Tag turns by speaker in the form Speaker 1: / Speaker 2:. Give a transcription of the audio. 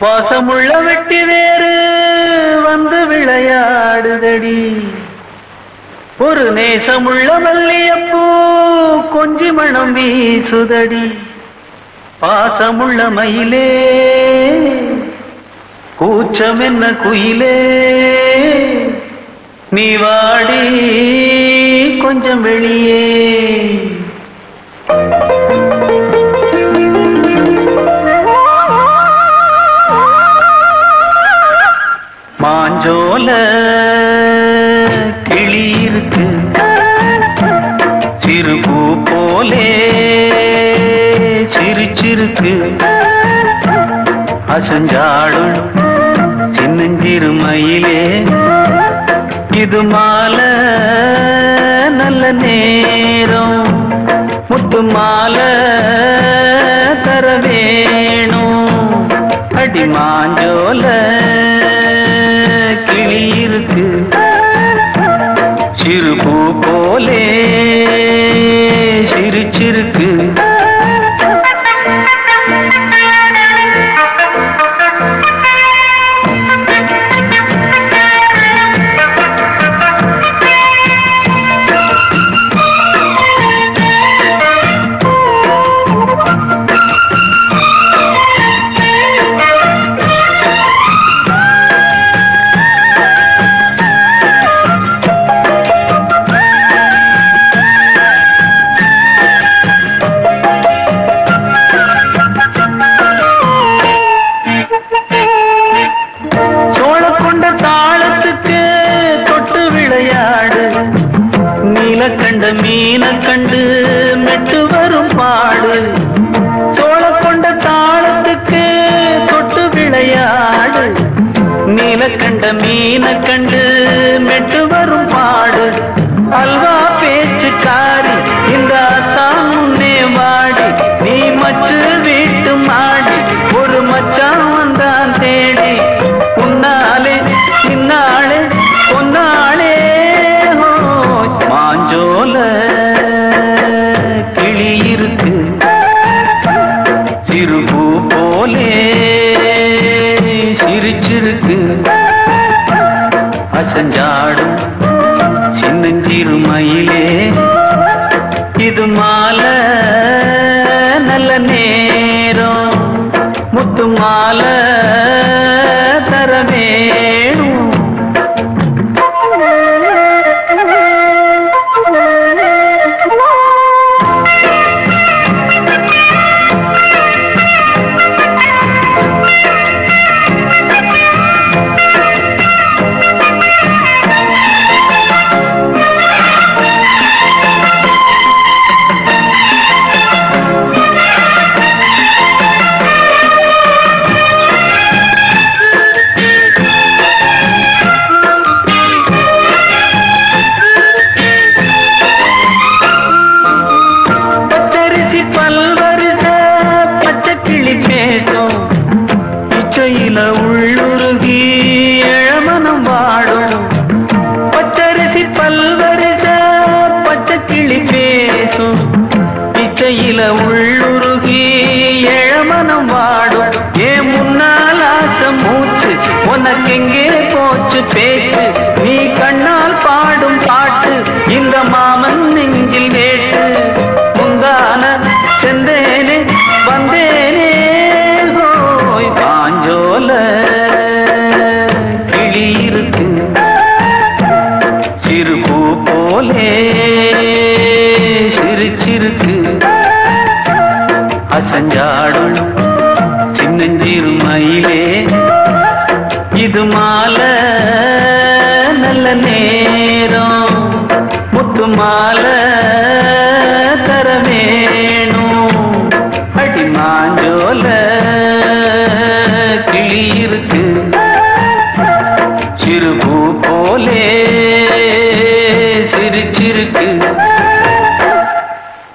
Speaker 1: பாசமுள்ள வெட்டி வேறு வந்து விளையாடுதடி ஒரு நேசமுள்ள மல்லியப்பூ கொஞ்சி மணம் வீசுதடி பாசமுள்ள மயிலே கூச்சம் என்ன குயிலே நீ வாடி கொஞ்சம் வெளியே மாஞ்சோல கிளி இருக்கு சிறு பூ போலே சிரிச்சிருக்கு அசஞ்சாடும் சின்னஞ்சிறு மயிலே இது மாலை நல்ல நேரம் முத்து மாலை தர வேணும் அடி மாஞ்சோல கிளி இருக்கு சிறு பூ போலே சிரிச்சிருக்கு சோழ கொண்ட தாளத்துக்கு தொட்டு விளையாடு நீலக்கண்ட மீன கண்டு மெட்டு வரும் பாடு சோழ கொண்ட தாளத்துக்கு தொட்டு விளையாடு நீலக்கண்ட மீன கண்டு மெட்டு வரும் பாடு அல்வா பேச்சுக்காரி இந்த தான் முன்னே வாடி நீ மச்சு வீட்டு மாடி ஒரு மச்சான் வந்தான் தேடி உன்னாலே பின்னாலே பொன்னாலே ஹோய். மாஞ்சோல கிளி இருக்கு சிறு பூ போலே சிரிச்சிருக்கு அசஞ்சாடும் சின்னஞ்சிறு மயிலே இது மாலை நல்ல நேரம் முத்து மாலை தர வேணும் பச்சரிசி பல்வரிச பச்சை கிளி பேசும் இச்சையில உள்ளுருகி இளமனம் வாடும் பச்சரிசி பல்வரிச பச்சை கிளி பேசும் இச்சையில உள்ளுருகி இளமனம் வாடும் ஏன் முன்னால் ஆசை மூச்சு உனக்கெங்கே போச்சு பேச்சு நீ கண்ணால் பாடும் பாட்டு இந்த மாமன் நெஞ்சில் வேட்டு முந்தான செந்தேனே வந்தேனே ஹோய் பாஞ்சோல கிளி இருக்கு சிறு பூ போலே சிரிச்சிருக்கு அசஞ்சாடும் சின்னஞ்சிறு மயிலே இது மாலை நல்ல நேரம் முத்து மாலை தரமே